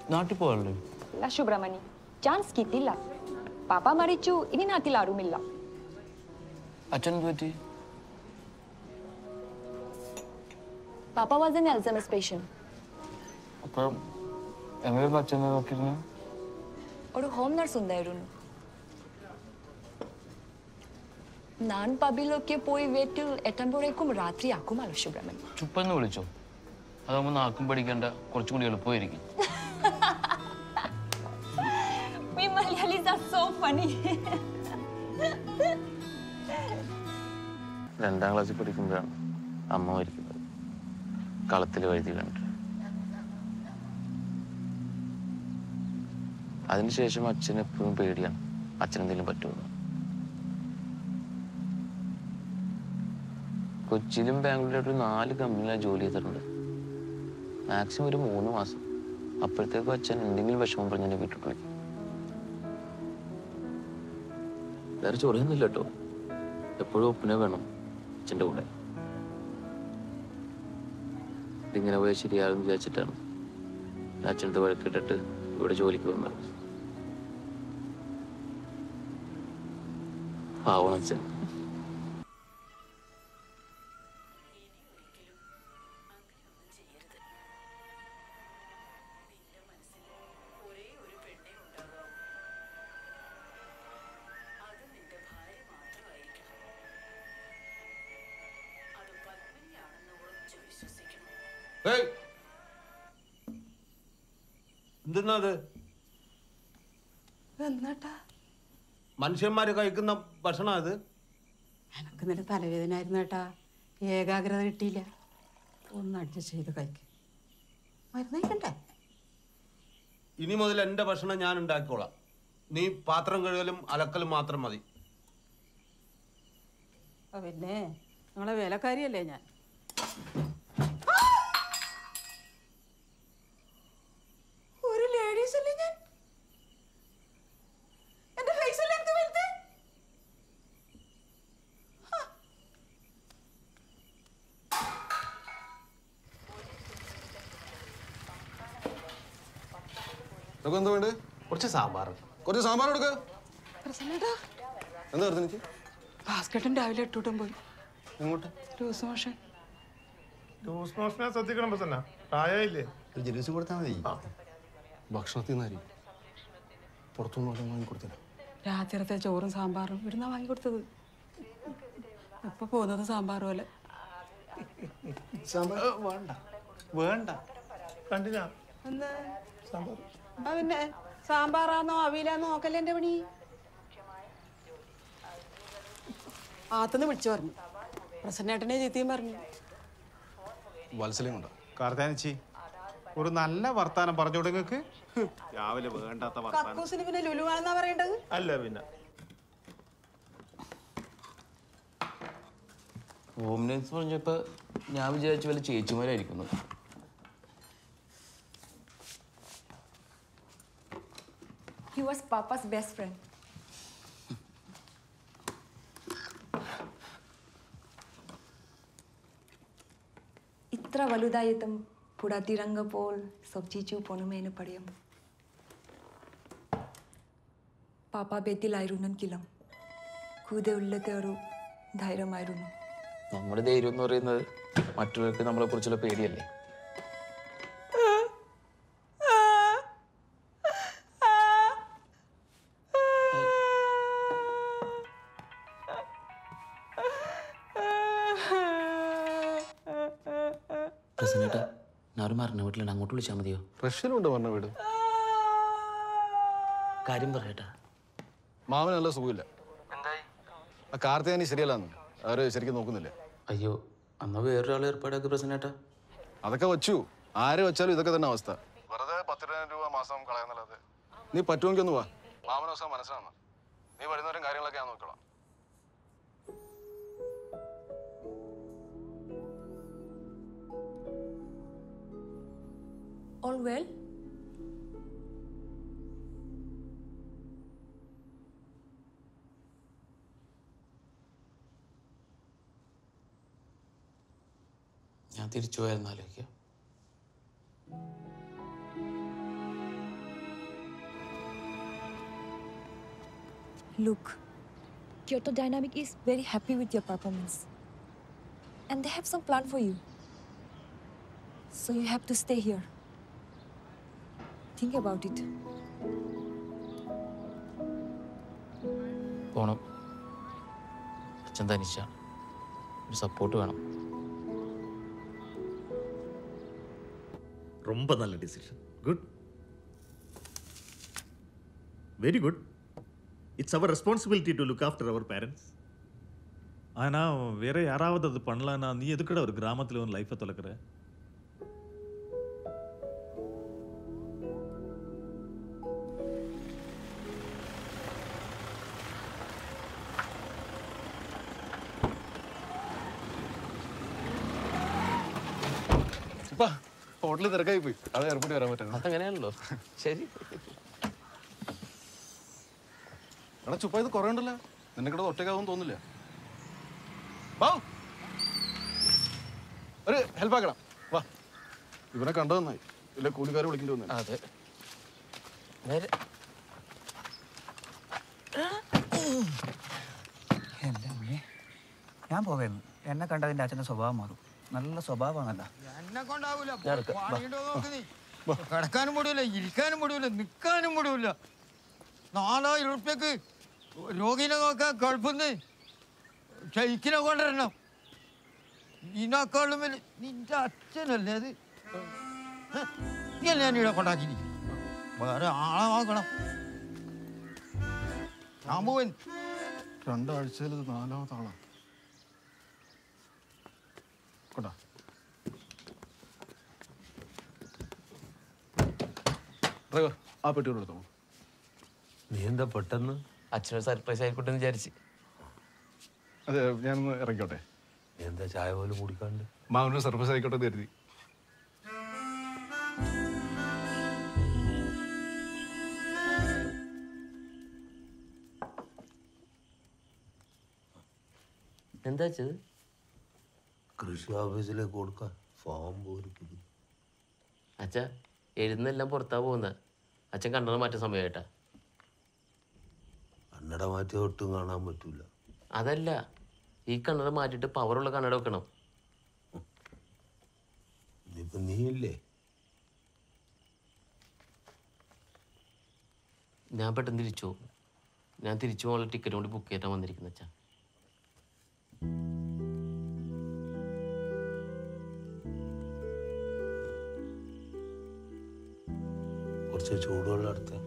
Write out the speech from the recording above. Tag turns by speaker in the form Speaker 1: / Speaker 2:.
Speaker 1: നാട്ടിൽ പോകാറില്ലേ
Speaker 2: ഇല്ല ശുഭ്രമണി ചാൻസ് കിട്ടില്ല പാപ്പ മരിച്ചു ഇനി നാട്ടിൽ ആരുമില്ല
Speaker 1: അച്ഛൻ എന്ത് പറ്റി
Speaker 2: പാപ്പ വാസ് എൻ അൽസമസ് പേഷ്യൻ
Speaker 1: അപ്പം എങ്ങനെയായിരുന്നു അച്ഛനെ നോക്കിയിരുന്നു
Speaker 2: ഒരു ഹോം നഴ്സ് ഉണ്ടായിരുന്നു ഞാൻ പബിലൊക്കെ പോയി വീട്ടിൽ എത്തുമ്പോഴേക്കും രാത്രിയാക്കുമല്ലോ ശുഭ്രമണി
Speaker 1: ചുപ്പെന്ന് വിളിച്ചോ അതാകുമ്പോൾ നാക്കും പഠിക്കേണ്ട കുറച്ചും കൂടി എളുപ്പമായിരിക്കും
Speaker 2: We Malayalis are so funny.
Speaker 1: രണ്ടാം ക്ലാസ്സിൽ പഠിക്കുമ്പോഴാണ് അമ്മ മരിക്കുന്നത് കളത്തിൽ വഴുതി കണ്ടിട്ട് അതിനുശേഷം അച്ഛന് എപ്പോഴും പേടിയാണ് അച്ഛനെന്തെങ്കിലും പറ്റുമെന്ന് കൊച്ചിയിലും ബാംഗ്ലൂരിലും ഒരു നാല് കമ്പനിയിലാണ് ജോലി ചെയ്തിട്ടുണ്ട് മാക്സിമം ഒരു മൂന്ന് മാസം അപ്പോഴത്തേക്കും അച്ഛൻ എന്തെങ്കിലും വിഷമം പറഞ്ഞ് എന്നെ വീട്ടിൽ വിളിക്കും വേറെ ചൊറിയൊന്നുമില്ല കേട്ടോ എപ്പോഴും ഒപ്പിനെ വേണം അച്ഛൻ്റെ കൂടെ ഇതിങ്ങനെ പോയാൽ ശരിയാകും വിചാരിച്ചിട്ടാണ് അച്ഛനത്തെ വഴക്കിട്ടിട്ട് ഇവിടെ ജോലിക്ക് വന്നത് പാവണം അച്ഛൻ
Speaker 3: ഏയ് എന്തെന്നാ അത്
Speaker 4: എന്നാട്ടാ
Speaker 3: മനുഷ്യന്മാര് കഴിക്കുന്ന ഭക്ഷണം അത്
Speaker 4: എനക്ക് ഇന്നലെ തലവേദന ആയിരുന്നു ഏട്ടാ ഏകാഗ്രത കിട്ടിയില്ല ഒന്ന് അഡ്ജസ്റ്റ് ചെയ്ത് കഴിക്ക് മരുന്ന് കഴിക്കണ്ടേ
Speaker 3: ഇനി മുതൽ എന്റെ ഭക്ഷണം ഞാൻ ഉണ്ടാക്കിക്കോളാം നീ പാത്രം കഴുകലും അലക്കലും മാത്രം മതി
Speaker 4: ആ പിന്നെ നമ്മളെ വേലക്കാരിയല്ലേ ഞാൻ ഒരു ലേഡീസ് അല്ലേ ഞാൻ എന്റെ ഫേസ് അല്ലേ എനിക്ക് വലുത്
Speaker 5: നിനക്ക് എന്താ വേണ്ടത്
Speaker 6: കുറച്ച് സാമ്പാർ
Speaker 5: കുറച്ച് സാമ്പാർ എടുക്ക
Speaker 4: പ്രസന്നേട്ടാ
Speaker 5: എന്താ അടുത്ത് എനിക്ക്
Speaker 4: ഭാസ്കട്ടൻ രാവിലെ എട്ടൂട്ടം പോയി
Speaker 5: എങ്ങോട്ട്
Speaker 4: ലൂസ് മോഷൻ
Speaker 7: ലൂസ് മോഷനെ ശ്രദ്ധിക്കണം പ്രസന്ന പ്രായമില്ലേ
Speaker 6: ഒരു ജലൂസ് കൊടുത്താൽ മതി
Speaker 5: ഭക്ഷണത്തിൽ നിന്നായി പുറത്തുനിന്ന് വല്ലതും വാങ്ങിക്കൊടുത്തില്ല
Speaker 4: രാത്രിത്തെ ചോറും സാമ്പാറും ഇവിടുന്ന വാങ്ങിക്കൊടുത്തത് ഇപ്പൊ പോകുന്നത് സാമ്പാർ പോലെ
Speaker 6: സാമ്പാർ വേണ്ട വേണ്ട
Speaker 7: കണ്ടിനാ
Speaker 4: എന്താ ആ പിന്നെ സാമ്പാറാന്നോ അവിയിലാന്നോ നോക്കല്ലേ എന്റെ പണി ആത്തുനിന്ന് വിളിച്ചു പറഞ്ഞു പ്രസന്നേട്ടനെ ചീത്തയും പറഞ്ഞു
Speaker 5: വത്സലയും കൊണ്ടാ
Speaker 7: കാർത്താനിച്ചി ഒരു നല്ല വർത്താനം പറഞ്ഞു നിങ്ങൾക്ക് രാവിലെ വേണ്ടാത്ത വർത്താനം
Speaker 4: കക്കൂസിന് പിന്നെ ലുലുവാണെന്നാ പറയേണ്ടത്
Speaker 7: അല്ല പിന്നെ
Speaker 1: ഹോം നേഴ്സ് പറഞ്ഞപ്പോൾ ഞാൻ വിചാരിച്ചു വല്ല ചേച്ചിമാരായിരിക്കുന്നു
Speaker 2: He was Papa's best friend. ഇത്ര വലുതായിട്ടും പുടത്തിരങ്ക പോൽ സബ്ജിച്ചു പൊണുമേന് പടയും പാപ്പ ബേത്തിലായിരുന്നെങ്കിലും കൂടെ ഉള്ളത്തെ ഒരു ധൈര്യമായിരുന്നു
Speaker 1: നമ്മുടെ ധൈര്യം എന്ന് പറയുന്നത് മറ്റുള്ളവർക്ക് നമ്മളെ കുറിച്ചുള്ള പേടിയല്ലേ പ്രസന്നേട്ടാ ഞാൻ ഒരു മരണ വീട്ടിലുണ്ട് അങ്ങോട്ട് വിളിച്ചാൽ മതിയോ
Speaker 5: റഷ്യയിലുണ്ട് പറഞ്ഞ വീട്
Speaker 1: കാര്യം പറയട്ടാ
Speaker 5: മാമന് നല്ല സുഖമില്ല ആ കാർത്തികാനി ശരിയല്ലാന്ന് അവര് ശരിക്കും നോക്കുന്നില്ല
Speaker 1: അയ്യോ അന്ന് വേറൊരാൾ ഏർപ്പാടാക്കി പ്രസന്നേട്ടാ
Speaker 5: അതൊക്കെ വച്ചു ആര് വെച്ചാലും ഇതൊക്കെ തന്നെ അവസ്ഥ വെറുതെ പത്തിരണ്ടായിരം രൂപ മാസം കളയാന്നല്ലാതെ നീ പറ്റുമെങ്കിൽ ഒന്ന് വാ മാമന ദിവസം മനസ്സിലാവുന്ന നീ വരുന്നവരും കാര്യങ്ങളൊക്കെ ഞാൻ നോക്കിക്കോളാം
Speaker 2: ഓൾ വെൽ
Speaker 1: ഞാൻ തിരിച്ചു പോയായിരുന്നു ആലോചിക്കുക
Speaker 2: Look, Kyoto Dynamic is very happy with your performance. And they have some plan for you. So you have to stay here. Think about it.
Speaker 1: പോണം അച്ഛൻ തനിച്ചാണ് ഒരു സപ്പോർട്ട് വേണം
Speaker 8: ரொம்ப நல்ல decision good very good it's our responsibility to look after our parents
Speaker 9: ஆனா வேற யாராவது அது பண்ணலான்னா நீ எதுக்குடா ஒரு கிராமத்துல ஒரு லைஃப்பை தொலைக்கிற
Speaker 5: ഇപ്പാ ഹോട്ടലിൽ തിരക്കായി പോയി അത് എയർപോർട്ടിൽ വരാൻ പറ്റുന്നത്
Speaker 1: അതങ്ങനെയാണല്ലോ ശരി
Speaker 5: എടാ ചുപ്പ ഇത് കുറേ ഉണ്ടല്ലോ നിന്നെ കിടന്ന് ഒറ്റയ്ക്കാവും തോന്നില്ല വാ ഒരു ഹെൽപ്പ് ആക്കണം വാ ഇവനെ കണ്ടു നന്നായി ഇല്ല കൂലിക്കാരെ വിളിക്കേണ്ടി വന്നു
Speaker 1: അതെ നേരെ
Speaker 10: എൻ്റെ അമ്മേ ഞാൻ പോകായിരുന്നു എന്നെ കണ്ടതിൻ്റെ അച്ഛൻ്റെ സ്വഭാവം മാറും നല്ല സ്വഭാവമാണല്ലോ
Speaker 11: എന്നെ കൊണ്ടാവൂല
Speaker 1: ഞാൻ എടുക്കാം. വാ.
Speaker 11: പണിയുണ്ടോ നോക്ക് നീ. കിടക്കാനും മുടിയില്ല ഇരിക്കാനും മുടിയില്ല നിൽക്കാനും മുടിയില്ല നാലായിരം ഉറുപ്പ്യക്ക് രോഗിനെ നോക്കാൻ കുഴപ്പമെന്ന് ഷെയ്ക്കിനെ കൊണ്ടുവരണം ഇതിനേക്കാളും വലിയ നിന്റെ അച്ഛനല്ലേ അത് ഹ്? നീ അല്ലേ എന്നെ ഇവിടെ കൊണ്ടാക്കി വേറെ ആളെ നോക്കണം ഞാൻ പോവൻ
Speaker 5: രണ്ടാഴ്ചയിൽ ഇത് നാലാമത്തെ ആളാ കൊണ്ടാ ഡ്രൈവർ ആ പെട്ടി കൂടെ എടുത്തോളൂ
Speaker 3: നീ എന്താ പെട്ടെന്ന്
Speaker 1: അച്ഛനൊരു സർപ്രൈസ് ആയിക്കോട്ടെ എന്ന് വിചാരിച്ച്
Speaker 5: അതെ ഞാനൊന്ന് ഇറങ്ങിക്കോട്ടെ
Speaker 3: നീ എന്താ ചായ പോലും കുടിക്കാണ്ട്
Speaker 5: മാമനൊരു സർവീസ് ആയിക്കോട്ടെ എന്ന് കരുതി
Speaker 1: എന്താ വെച്ചത്
Speaker 3: കൃഷി ഓഫീസിലേക്ക് കൊടുക്കാൻ ഫോം പൂരിപ്പിക്കും
Speaker 1: അച്ഛ എഴുന്നെല്ലാം പുറത്താ പോകുന്നത് അച്ഛൻ കണ്ണട മാറ്റ സമയമായിട്ടാ
Speaker 3: കന്നഡ മാറ്റി ഒട്ടും കാണാൻ പറ്റൂല
Speaker 1: അതല്ല ഈ കണ്ണട മാറ്റിയിട്ട് പവറുള്ള കണ്ണട വെക്കണം
Speaker 3: ഇനിയിപ്പോ നീയില്ലേ
Speaker 1: ഞാൻ പെട്ടെന്ന് തിരിച്ചു പോകും ഞാൻ തിരിച്ചു പോകാനുള്ള ടിക്കറ്റ് കൊണ്ട് ബുക്ക് ചെയ്തിട്ടാണ് വന്നിരിക്കുന്നത് അച്ഛാ
Speaker 3: കുറച്ച് ചൂടുവെള്ളം എടുത്തേ